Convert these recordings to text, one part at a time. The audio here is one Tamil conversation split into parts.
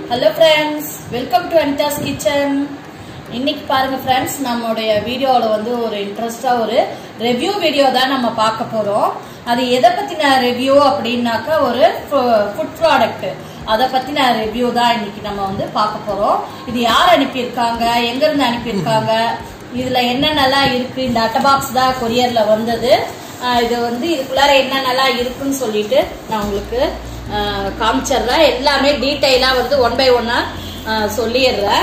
hello friends welcome to Anitha's kitchen இன்னைக்கு பாருங்க ஃப்ரெண்ட்ஸ் நம்மளுடைய வீடியோவில் வந்து ஒரு இன்ட்ரெஸ்டாக ஒரு ரிவ்யூ வீடியோ தான் நம்ம பார்க்க போகிறோம் அது எதை பற்றின ரிவ்யூ அப்படின்னாக்கா ஒரு ஃபுட் ப்ராடக்ட் அதை பற்றின ரிவ்யூ தான் இன்னைக்கு நம்ம வந்து பார்க்க போகிறோம் இது யார் அனுப்பியிருக்காங்க எங்கேருந்து அனுப்பியிருக்காங்க இதில் என்னென்னலாம் இருக்குது இந்த அட்டை பாக்ஸ் தான் கொரியரில் வந்தது ஆஹ் இது வந்து இதுக்குள்ளார என்னென்னலாம் இருக்குன்னு சொல்லிட்டு நான் உங்களுக்கு ஆஹ் காமிச்சிடுறேன் எல்லாமே டீட்டெயிலாக வந்து ஒன் பை ஒன்னாக சொல்லிடுறேன்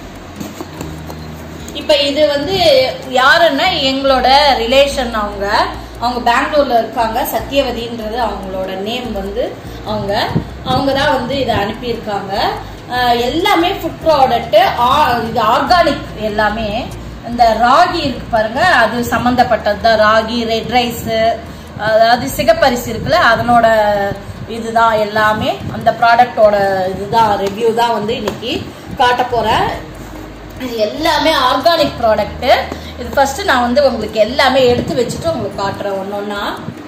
இப்போ இது வந்து யாருன்னா எங்களோட ரிலேஷன் அவங்க அவங்க பெங்களூர்ல இருக்காங்க சத்யவதின்றது அவங்களோட நேம் வந்து அவங்க அவங்க தான் வந்து இதை அனுப்பியிருக்காங்க ஆஹ் எல்லாமே ஃபுட் ப்ராடக்ட் இது ஆர்கானிக் எல்லாமே இந்த ராகி இருக்கு பாருங்க அது சம்மந்தப்பட்டது தான் ராகி ரெட் ரைஸ் அதாவது சிகப்பரிசி இருக்குல்ல அதனோட இதுதான் எல்லாமே அந்த ப்ராடக்டோட இதுதான் ரிவ்யூ தான் வந்து இன்னைக்கு காட்ட போறேன் இது எல்லாமே ஆர்கானிக் ப்ராடக்ட் இது ஃபர்ஸ்ட் நான் வந்து உங்களுக்கு எல்லாமே எடுத்து வச்சுட்டு உங்களுக்கு காட்டுறேன் ஒன்னொன்னா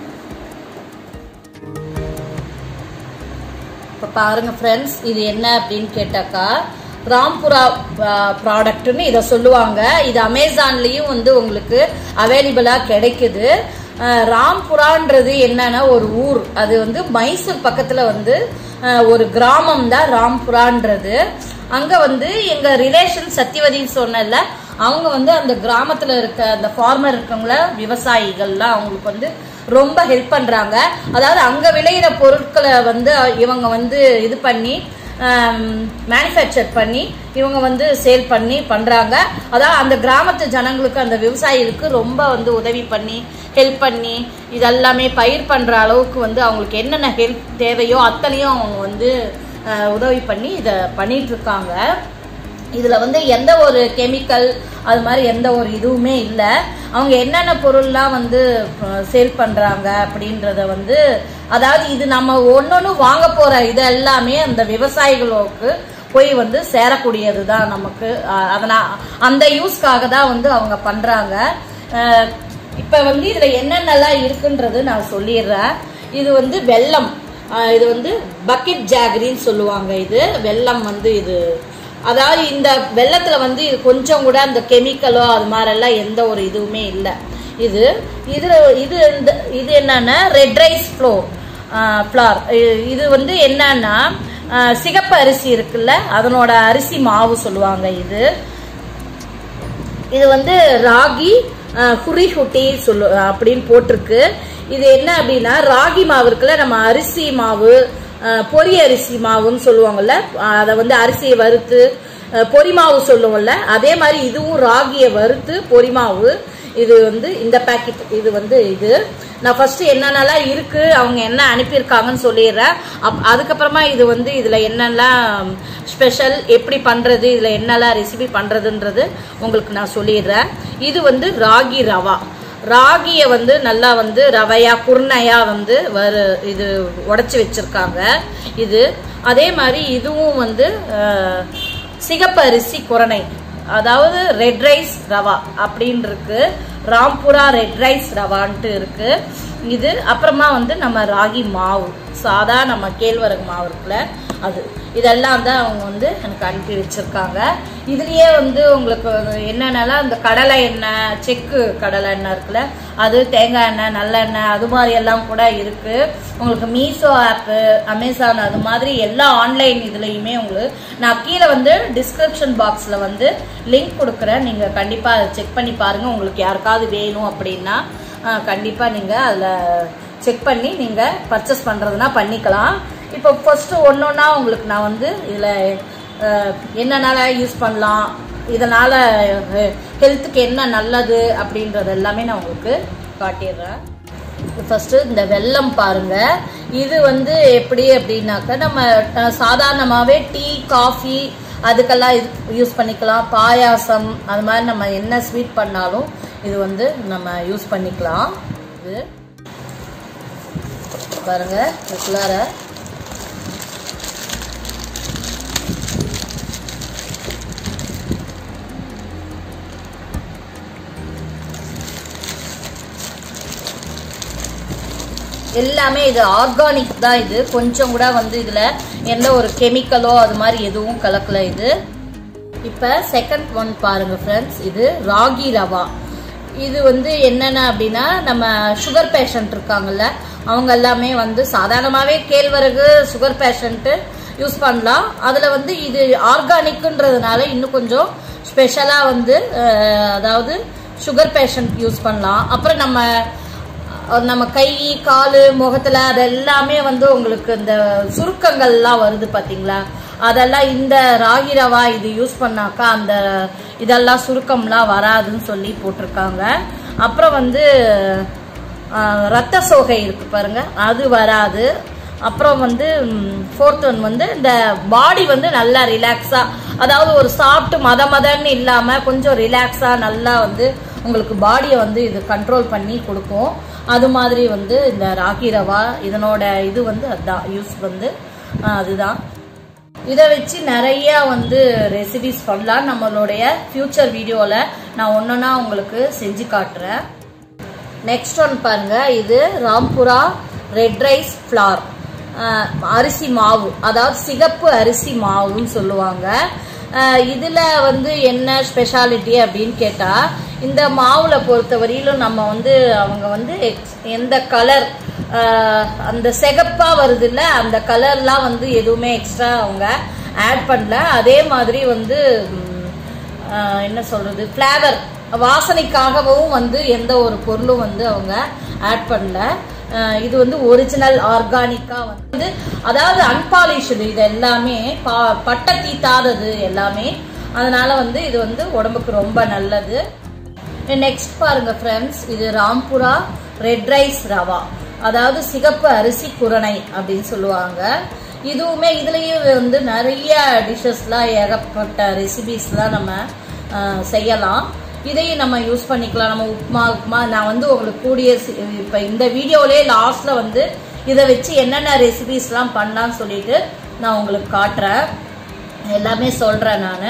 இப்போ பாருங்க ஃப்ரெண்ட்ஸ் இது என்ன அப்படின்னு கேட்டாக்கா ராம்புரா ப்ராடக்ட்னு இதை சொல்லுவாங்க இது அமேசான்லேயும் வந்து உங்களுக்கு அவைலபிளாக கிடைக்குது அஹ் ராம்புரான்றது என்னன்னா ஒரு ஊர் அது வந்து மைசூர் பக்கத்தில் வந்து அஹ் ஒரு கிராமம் தான் ராம்புரான்றது அங்கே வந்து எங்கள் ரிலேஷன் சத்யவதின்னு சொன்னல அவங்க வந்து அந்த கிராமத்தில் இருக்க அந்த ஃபார்மர் இருக்கவங்கள விவசாயிகள்லாம் அவங்களுக்கு வந்து ரொம்ப ஹெல்ப் பண்ணுறாங்க அதாவது அங்கே விளையிற பொருட்களை வந்து இவங்க வந்து இது பண்ணி மேனுஃபேக்சர் பண்ணி இவங்க வந்து சேல் பண்ணி பண்றாங்க அதாவது அந்த கிராமத்து ஜனங்களுக்கு அந்த விவசாயிகளுக்கு ரொம்ப வந்து உதவி பண்ணி ஹெல்ப் பண்ணி இதெல்லாமே பயிர் பண்ற அளவுக்கு வந்து அவங்களுக்கு என்னென்ன ஹெல்ப் தேவையோ அத்தனையும் அவங்க வந்து அஹ், உதவி பண்ணி இதை பண்ணிட்டு இருக்காங்க இதுல வந்து எந்த ஒரு கெமிக்கல் அது மாதிரி எந்த ஒரு இதுவுமே இல்லை அவங்க என்னென்ன பொருள்லாம் வந்து சேல் பண்றாங்க அப்படின்றத வந்து அதாவது இது நம்ம ஒன்னொன்னு வாங்க போற இது எல்லாமே அந்த விவசாயிகளுக்கு போய் வந்து சேரக்கூடியது தான் நமக்கு அஹ் அதனா அந்த யூஸ்க்காக தான் வந்து அவங்க பண்றாங்க அஹ் இப்ப வந்து இதுல என்னென்னலாம் இருக்குன்றது நான் சொல்லிடுறேன் இது வந்து வெல்லம் அஹ் இது வந்து பக்கெட் ஜாகரின்னு சொல்லுவாங்க இது வெல்லம் வந்து இது அதாவது இந்த வெள்ளத்துல வந்து இது கொஞ்சம் கூட அந்த கெமிக்கலோ அது மாதிரிலாம் எந்த ஒரு இதுவுமே இல்லை இது இது இது இந்த இது என்னன்னா ரெட் ரைஸ் ஃப்ளோ ஃப்ளார் இது வந்து என்னன்னா அஹ், சிகப்பு அரிசி இருக்குல்ல அதனோட அரிசி மாவு சொல்லுவாங்க இது இது வந்து ராகி அஹ், குரி குட்டி சொல்லு அப்படின்னு போட்டிருக்கு இது என்ன அப்படின்னா ராகி மாவு இருக்குல்ல நம்ம அரிசி மாவு அஹ், பொரி அரிசி மாவுன்னு சொல்லுவாங்கல்ல அஹ், அதை வந்து அரிசியை வறுத்து அஹ், பொரி மாவு சொல்லுவோம்ல அதே மாதிரி இதுவும் ராகியை வறுத்து பொரி மாவு இது வந்து இந்த பாக்கெட் இது வந்து இது நான் ஃபர்ஸ்ட் என்னென்னலாம் இருக்கு அவங்க என்ன அனுப்பியிருக்காங்கன்னு சொல்லிடுறேன் அப் அதுக்கப்புறமா இது வந்து இதுல என்னெல்லாம் ஸ்பெஷல் எப்படி பண்றது இதுல என்னெல்லாம் ரெசிபி பண்றதுன்றது உங்களுக்கு நான் சொல்லிடுறேன் இது வந்து ராகி ரவா ராகியை வந்து நல்லா வந்து ரவையா குருணையா வந்து வரு இது உடைச்சி வச்சிருக்காங்க இது அதே மாதிரி இதுவும் வந்து அஹ், சிகப்பு அரிசி குரணை அதாவது ரெட் ரைஸ் ரவா அப்படின்னு இருக்கு ராம்புரா ரெட் ரைஸ் ரவான்ட்டு இருக்கு இது அப்புறமா வந்து நம்ம ராகி மாவு சாதா நம்ம கேழ்வரகு மாவு இருக்குல்ல அது இதெல்லாம் தான் அவங்க வந்து எனக்கு அனுப்பி வச்சிருக்காங்க இதுலயே வந்து உங்களுக்கு என்னென்னலாம் இந்த கடலை எண்ணெய் செக்கு கடலை எண்ணெய் இருக்குல்ல அது தேங்காய் எண்ணெய் நல்லெண்ணெய் அது மாதிரி எல்லாம் கூட இருக்கு உங்களுக்கு மீஷோ ஆப்பு அமேசான் அது மாதிரி எல்லா ஆன்லைன் இதுலயுமே உங்களுக்கு நான் கீழே வந்து டிஸ்கிரிப்ஷன் பாக்ஸ்ல வந்து லிங்க் கொடுக்குறேன் நீங்க கண்டிப்பா அதை செக் பண்ணி பாருங்க உங்களுக்கு யாருக்காவது வேணும் அப்படின்னா ஆஹ், கண்டிப்பா நீங்க அதுல செக் பண்ணி நீங்க பர்ச்சேஸ் பண்றதுனா பண்ணிக்கலாம் இப்போ ஃபர்ஸ்ட் ஒன்னொன்னா உங்களுக்கு நான் வந்து இதுல அஹ், என்னென்னால யூஸ் பண்ணலாம் இதனால ஹெல்த்துக்கு என்ன நல்லது அப்படின்றது எல்லாமே நான் உங்களுக்கு காட்டிடுறேன் ஃபர்ஸ்ட் இந்த வெல்லம் பாருங்க இது வந்து எப்படி அப்படின்னாக்க நம்ம அஹ், சாதாரணமாவே டீ காஃபி அதுக்கெல்லாம் இது யூஸ் பண்ணிக்கலாம் பாயாசம் அது மாதிரி நம்ம என்ன ஸ்வீட் பண்ணாலும் இது வந்து நம்ம யூஸ் பண்ணிக்கலாம் இது பாருங்க இதுக்குள்ளார எல்லாமே இது ஆர்கானிக் தான் இது கொஞ்சம் கூட வந்து இதில் எந்த ஒரு கெமிக்கலோ அது மாதிரி எதுவும் கலக்கல இது இப்போ செகண்ட் ஒன் பாருங்க ஃப்ரெண்ட்ஸ் இது ராகி ரவா இது வந்து என்னென்ன அப்படின்னா நம்ம சுகர் பேஷண்ட் இருக்காங்கல்ல அவங்க எல்லாமே வந்து சாதாரணமாகவே கேழ்வரகு சுகர் பேஷண்ட்டு யூஸ் பண்ணலாம் அதில் வந்து இது ஆர்கானிக்குன்றதுனால இன்னும் கொஞ்சம் ஸ்பெஷலாக வந்து அஹ், அதாவது சுகர் பேஷண்ட் யூஸ் பண்ணலாம் அப்புறம் நம்ம அஹ், நம்ம கை கால் முகத்தில் அது எல்லாமே வந்து உங்களுக்கு இந்த சுருக்கங்கள்லாம் வருது பார்த்தீங்களா அதெல்லாம் இந்த ராகி ரவா இது யூஸ் பண்ணாக்கா அந்த இதெல்லாம் சுருக்கம்லாம் வராதுன்னு சொல்லி போட்டிருக்காங்க அப்புறம் வந்து ஆஹ், ரத்த சோகை இருக்கு பாருங்க அது வராது அப்புறம் வந்து ஃபோர்த் ஒன் வந்து இந்த பாடி வந்து நல்லா ரிலாக்ஸா அதாவது ஒரு சாப்பிட்டு மத மதன்னு இல்லாம கொஞ்சம் ரிலாக்ஸா நல்லா வந்து உங்களுக்கு பாடியை வந்து இது கண்ட்ரோல் பண்ணி கொடுக்கும் அது மாதிரி வந்து இந்த ராகி ரவா இதனோட இது வந்து அதுதான் யூஸ் வந்து ஆஹ், அதுதான் இதை வச்சு நிறைய வந்து ரெசிபிஸ் பண்ணலாம் நம்மளுடைய ஃபியூச்சர் வீடியோவில் நான் ஒன்றொன்னா உங்களுக்கு செஞ்சு காட்டுறேன் நெக்ஸ்ட் ஒன் பாருங்க இது ராம்புரா ரெட் ரைஸ் ஃப்ளார் அரிசி மாவு அதாவது சிகப்பு அரிசி மாவுன்னு சொல்லுவாங்க அஹ் இதுல வந்து என்ன ஸ்பெஷாலிட்டி அப்படின்னு கேட்டா இந்த மாவுல பொறுத்த வரையிலும் நம்ம வந்து அவங்க வந்து ex- எந்த கலர் அந்த சிகப்பா வருது இல்ல அந்த கலர்லாம் வந்து எதுவுமே எக்ஸ்ட்ரா அவங்க ஆட் பண்ணல அதே மாதிரி வந்து ம், ஆஹ் என்ன சொல்றது ஃப்ளேவர் வாசனைக்காகவும் வந்து எந்த ஒரு பொருளும் வந்து அவங்க ஆட் பண்ணல ஆஹ் இது வந்து ஒரிஜினல் ஆர்கானிக்கா வந்து அதாவது அன்பாலிஷ்டு இது எல்லாமே பா- பட்டை தீத்தாதது எல்லாமே அதனால வந்து இது வந்து உடம்புக்கு ரொம்ப நல்லது நெக்ஸ்ட் பாருங்க ஃப்ரெண்ட்ஸ் இது ராம்புரா ரெட் ரைஸ் ரவா அதாவது சிகப்பு அரிசி குரணை அப்படின்னு சொல்லுவாங்க இதுவுமே இதுலயே வந்து நிறைய டிஷ்ஷஸ்லாம் ஏகப்பட்ட ரெசிபிஸ்லாம் நம்ம ஆஹ், செய்யலாம் இதையும் நம்ம யூஸ் பண்ணிக்கலாம் நம்ம உப்புமா உப்புமா நான் வந்து உங்களுக்கு கூடிய சி- இப்ப இந்த வீடியோலயே லாஸ்ட்ல வந்து இதை வச்சு என்னென்ன ரெசிபிஸ்லாம் பண்ணலாம்னு சொல்லிட்டு நான் உங்களுக்கு காட்டுறேன் எல்லாமே சொல்றேன் நான்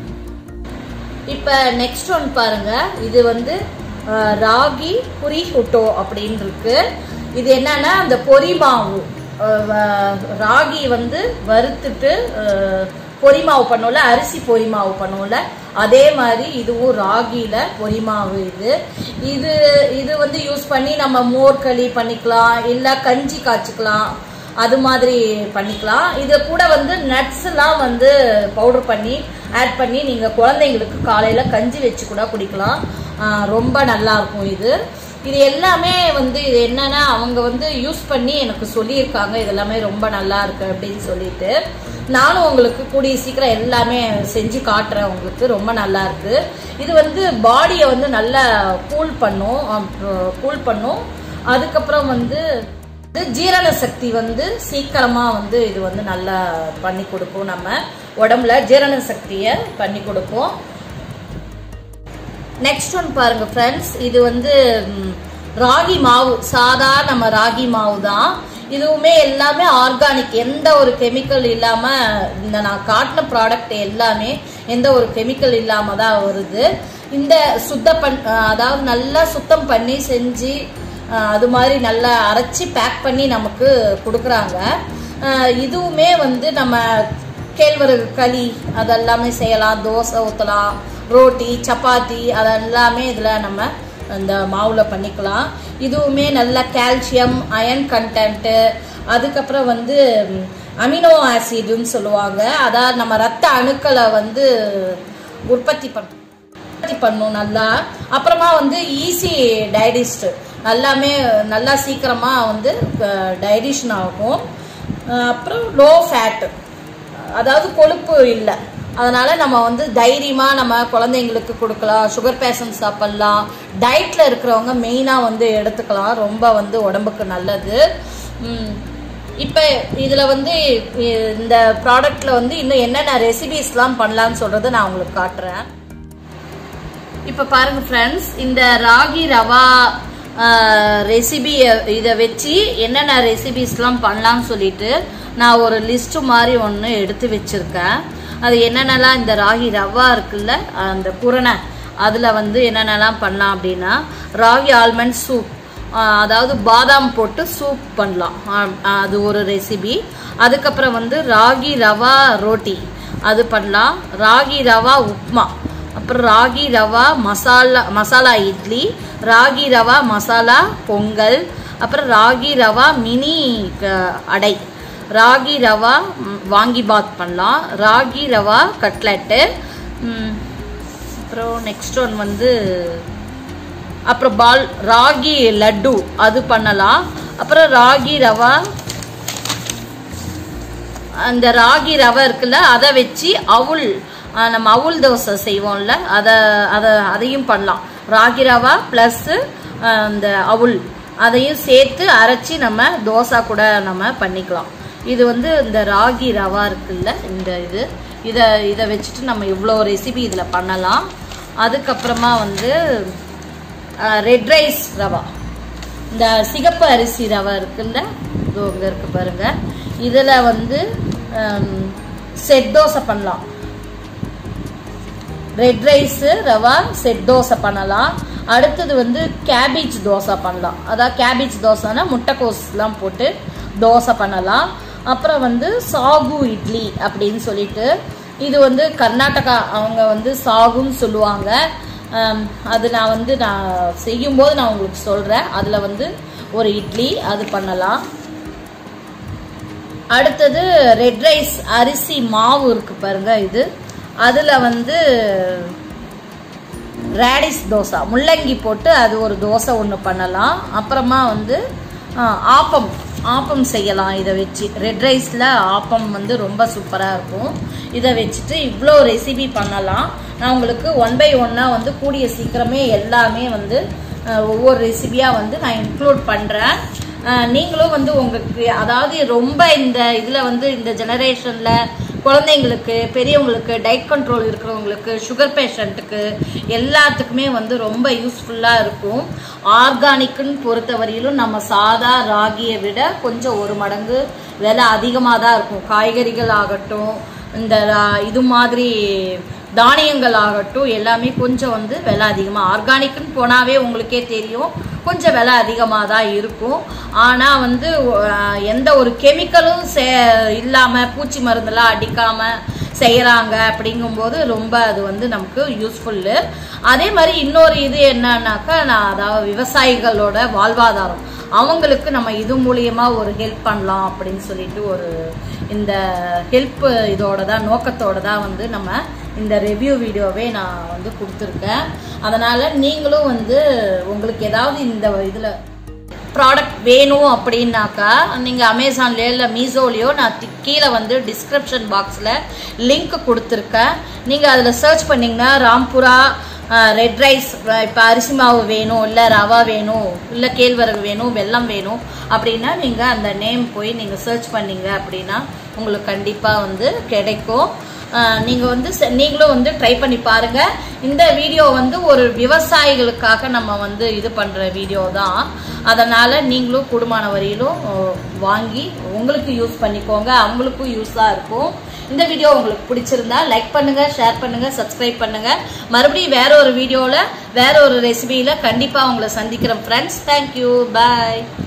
இப்போ நெக்ஸ்ட் ஒன் பாருங்க இது வந்து அஹ், ராகி புரி ஹுட்டோ அப்படின்னு இருக்கு இது என்னன்னா அந்த பொரி மாவு அஹ், வ- ராகி வந்து வறுத்துட்டு அஹ், பொரி மாவு பண்ணுவோம்ல அரிசி பொரி மாவு பண்ணுவோம்ல அதே மாதிரி இதுவும் ராகியில பொரி மாவு இது இது இது வந்து யூஸ் பண்ணி நம்ம மோர் களி பண்ணிக்கலாம் இல்ல கஞ்சி காய்ச்சிக்கலாம் அது மாதிரி பண்ணிக்கலாம் இது கூட வந்து நட்ஸ் எல்லாம் வந்து பவுடர் பண்ணி ஆட் பண்ணி நீங்க குழந்தைங்களுக்கு காலையில கஞ்சி வச்சு கூட குடிக்கலாம் ஆஹ் ரொம்ப நல்லா இருக்கும் இது இது எல்லாமே வந்து இது என்னன்னா அவங்க வந்து யூஸ் பண்ணி எனக்கு சொல்லியிருக்காங்க இது எல்லாமே ரொம்ப நல்லா இருக்கு அப்படின்னு சொல்லிட்டு நானும் உங்களுக்கு கூடிய சீக்கிரம் எல்லாமே செஞ்சு காட்டுறேன் உங்களுக்கு ரொம்ப நல்லா இருக்கு இது வந்து பாடியை வந்து நல்லா கூல் பண்ணும் கூல் பண்ணும் அதுக்கப்புறம் வந்து இது ஜீரண சக்தி வந்து சீக்கிரமா வந்து இது வந்து நல்லா பண்ணி கொடுக்கும் நம்ம உடம்புல ஜீரண சக்தியை பண்ணி கொடுக்கும் நெக்ஸ்ட் ஒன் பாருங்க ஃப்ரெண்ட்ஸ் இது வந்து ம், ராகி மாவு சாதா நம்ம ராகி மாவு தான் இதுவுமே எல்லாமே ஆர்கானிக் எந்த ஒரு கெமிக்கல் இல்லாம இந்த நான் காட்டின ப்ராடக்ட் எல்லாமே எந்த ஒரு கெமிக்கல் இல்லாம தான் வருது இந்த சுத்த பண் அதாவது நல்லா சுத்தம் பண்ணி செஞ்சு அஹ், அது மாதிரி நல்லா அரைச்சி பேக் பண்ணி நமக்கு கொடுக்குறாங்க அஹ், இதுவுமே வந்து நம்ம கேழ்வரகு களி அதெல்லாமே செய்யலாம் தோசை ஊற்றலாம் ரோட்டி சப்பாத்தி அதெல்லாமே இதில் நம்ம இந்த மாவில் பண்ணிக்கலாம் இதுவுமே நல்ல கால்சியம் அயன் கண்டென்ட்டு அதுக்கப்புறம் வந்து ம், அமினோ ஆசிடுன்னு சொல்லுவாங்க அதாவது நம்ம ரத்த அணுக்களை வந்து உற்பத்தி பண்ண உற்பத்தி பண்ணும் நல்லா அப்புறமா வந்து ஈஸி டைஜஸ்ட் எல்லாமே நல்லா சீக்கிரமா வந்து டைஜஷன் ஆகும் அஹ் அப்புறம் லோ ஃபேட் அதாவது கொழுப்பு இல்லை அதனால நம்ம வந்து தைரியமா நம்ம குழந்தைங்களுக்கு கொடுக்கலாம் சுகர் பேஷண்ட் சாப்பிடலாம் டயட்ல இருக்கிறவங்க மெயினா வந்து எடுத்துக்கலாம் ரொம்ப வந்து உடம்புக்கு நல்லது ம், இப்போ இதில் வந்து இ- இந்த ப்ராடக்ட்ல வந்து இன்னும் என்னென்ன ரெசிபிஸ்லாம் பண்ணலாம்னு சொல்றதை நான் உங்களுக்கு காட்டுறேன் இப்போ பாருங்க ஃப்ரெண்ட்ஸ் இந்த ராகி ரவா ரெசிபி இதை வச்சு என்னென்ன ரெசிபிஸ்லாம் பண்ணலாம்னு சொல்லிட்டு நான் ஒரு லிஸ்ட் மாதிரி ஒன்று எடுத்து வச்சிருக்கேன் அது என்னென்னலாம் இந்த ராகி ரவா இருக்குல்ல அந்த குரணை அதில் வந்து என்னென்னலாம் பண்ணலாம் அப்படின்னா ராகி ஆல்மண்ட் சூப் ஆஹ் அதாவது பாதாம் போட்டு சூப் பண்ணலாம் ஆஹ் அது ஒரு ரெசிபி அதுக்கப்புறம் வந்து ராகி ரவா ரோட்டி அது பண்ணலாம் ராகி ரவா உப்மா அப்புறம் ராகி ரவா மசாலா மசாலா இட்லி ராகி ரவா மசாலா பொங்கல் அப்புறம் ராகி ரவா மினி க- அடை ராகி ரவா ம், வாங்கி பாத் பண்ணலாம் ராகி ரவா கட்லெட்டு ம், அப்புறம் நெக்ஸ்ட் ஒன் வந்து அப்புறம் பால் ராகி லட்டு அது பண்ணலாம் அப்புறம் ராகி ரவா அந்த ராகி ரவை இருக்குல்ல அதை வச்சு அவுள் ஆஹ் நம்ம அவுள் தோசை செய்வோம்ல அதை அதை அதையும் பண்ணலாம் ராகி ரவா ப்ளஸ்ஸு அந்த அவுள் அதையும் சேர்த்து அரைச்சி நம்ம தோசை கூட நம்ம பண்ணிக்கலாம் இது வந்து இந்த ராகி ரவா இருக்குல்ல இந்த இது இதை இதை வச்சுட்டு நம்ம இவ்வளோ ரெசிபி இதில் பண்ணலாம் அதுக்கப்புறமா வந்து ரெட் ரைஸ் ரவா இந்த சிகப்பு அரிசி ரவை இருக்குல்ல இதோ இங்கே இருக்கு பாருங்க இதில் வந்து செட் தோசை பண்ணலாம் red rice rava set dosa பண்ணலாம் அடுத்தது வந்து கேபேஜ் தோசை பண்ணலாம் அதாவது கேபேஜ் தோசைனா முட்டைக்கோஸ்லாம் போட்டு தோசை பண்ணலாம் அப்புறம் வந்து சாகு இட்லி அப்படின்னு சொல்லிட்டு இது வந்து கர்நாடகா அவங்க வந்து சாகுன்னு சொல்லுவாங்க ஆம், அது நான் வந்து நான் செய்யும்போது நான் உங்களுக்கு சொல்கிறேன் அதில் வந்து ஒரு இட்லி அது பண்ணலாம் அடுத்தது ரெட் ரைஸ் அரிசி மாவு இருக்கு பாருங்க இது அதில் வந்து ரேடிஸ் தோசை முள்ளங்கி போட்டு அது ஒரு தோசை ஒன்று பண்ணலாம் அப்புறமா வந்து ஆ, ஆப்பம் ஆப்பம் செய்யலாம் இதை வச்சு ரெட் ரைஸில் ஆப்பம் வந்து ரொம்ப சூப்பராக இருக்கும் இதை வச்சுட்டு இவ்வளோ ரெசிபி பண்ணலாம் நான் உங்களுக்கு ஒன் பை ஒன்னாக வந்து கூடிய சீக்கிரமே எல்லாமே வந்து ஆ, ஒவ்வொரு ரெசிபியாக வந்து நான் இன்க்ளூட் பண்ணுறேன் நீங்களும் வந்து உங்களுக்கு அதாவது ரொம்ப இந்த இதில் வந்து இந்த ஜெனரேஷனில் குழந்தைங்களுக்கு பெரியவங்களுக்கு டயட் கண்ட்ரோல் இருக்கிறவங்களுக்கு சுகர் பேஷண்ட்டுக்கு எல்லாத்துக்குமே வந்து ரொம்ப யூஸ்ஃபுல்லாக இருக்கும் ஆர்கானிக்குன்னு பொறுத்தவரையிலும் நம்ம சாதா ராகியை விட கொஞ்சம் ஒரு மடங்கு விலை அதிகமாக தான் இருக்கும் காய்கறிகள் ஆகட்டும் இந்த ரா- இது மாதிரி தானியங்கள் ஆகட்டும் எல்லாமே கொஞ்சம் வந்து விலை அதிகமாக ஆர்கானிக்குன்னு போனாவே உங்களுக்கே தெரியும் கொஞ்சம் விலை அதிகமாக தான் இருக்கும் ஆனால் வந்து அஹ், எந்த ஒரு கெமிக்கலும் சே இல்லாமல் பூச்சி மருந்தெல்லாம் அடிக்காமல் செய்கிறாங்க அப்படிங்கும்போது ரொம்ப அது வந்து நமக்கு யூஸ்ஃபுல்லு அதே மாதிரி இன்னொரு இது என்னன்னாக்கா நான் அதாவது விவசாயிகளோட வாழ்வாதாரம் அவங்களுக்கு நம்ம இது மூலியமா ஒரு ஹெல்ப் பண்ணலாம் அப்படின்னு சொல்லிட்டு ஒரு இந்த ஹெல்ப் இதோட தான் நோக்கத்தோட தான் வந்து நம்ம இந்த ரிவ்யூ வீடியோவே நான் வந்து கொடுத்துருக்கேன் அதனால நீங்களும் வந்து உங்களுக்கு ஏதாவது இந்த இதில் ப்ராடக்ட் வேணும் அப்படின்னாக்கா நீங்கள் அமேசான்லேயோ இல்லை மீஷோலையோ நான் தி- கீழே வந்து டிஸ்கிரிப்ஷன் பாக்ஸில் லிங்க் கொடுத்துருக்கேன் நீங்கள் அதில் சர்ச் பண்ணிங்கன்னா ராம்புரா ரெட் ரைஸ் இப்போ அரிசி மாவு வேணும் இல்லை ரவா வேணும் இல்லை கேழ்வரகு வேணும் வெல்லம் வேணும் அப்படின்னா நீங்கள் அந்த நேம் போய் நீங்கள் சர்ச் பண்ணீங்க அப்படின்னா உங்களுக்கு கண்டிப்பாக வந்து கிடைக்கும் நீங்கள் வந்து செ- நீங்களும் வந்து ட்ரை பண்ணி பாருங்க இந்த வீடியோ வந்து ஒரு விவசாயிகளுக்காக நம்ம வந்து இது பண்ணுற வீடியோ தான் அதனால் நீங்களும் கூடுமான வரையிலும் அஹ், வாங்கி உங்களுக்கு யூஸ் பண்ணிக்கோங்க அவங்களுக்கும் யூஸாக இருக்கும் இந்த வீடியோ உங்களுக்கு பிடிச்சிருந்தா லைக் பண்ணுங்க ஷேர் பண்ணுங்க சப்ஸ்கிரைப் பண்ணுங்க மறுபடியும் வேற ஒரு வீடியோவில் வேற ஒரு ரெசிபியில் கண்டிப்பாக உங்களை சந்திக்கிறேன் ஃப்ரெண்ட்ஸ் தேங்க்யூ பாய்